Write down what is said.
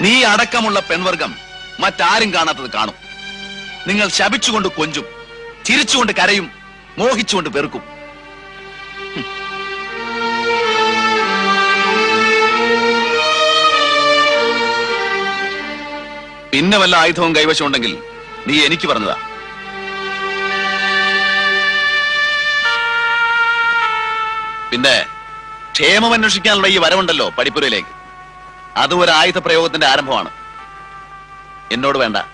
നീ അടക്കമുള്ള പെൺവർഗം മറ്റാരും കാണാത്തത് കാണും നിങ്ങൾ ശപിച്ചുകൊണ്ട് കൊഞ്ചും ചിരിച്ചുകൊണ്ട് കരയും മോഹിച്ചുകൊണ്ട് വെറുക്കും ഹും. പിന്നെ വല്ല ആയുധവും കൈവശം ഉണ്ടെങ്കിൽ നീ എനിക്ക് പറഞ്ഞതാ പിന്നെ ക്ഷേമം അന്വേഷിക്കാനുള്ള ഈ വരവുണ്ടല്ലോ പടിപ്പുരയിലേക്ക് അത് ഒരു ആയുധ പ്രയോഗത്തിന്റെ ആരംഭമാണ് എന്നോട് വേണ്ട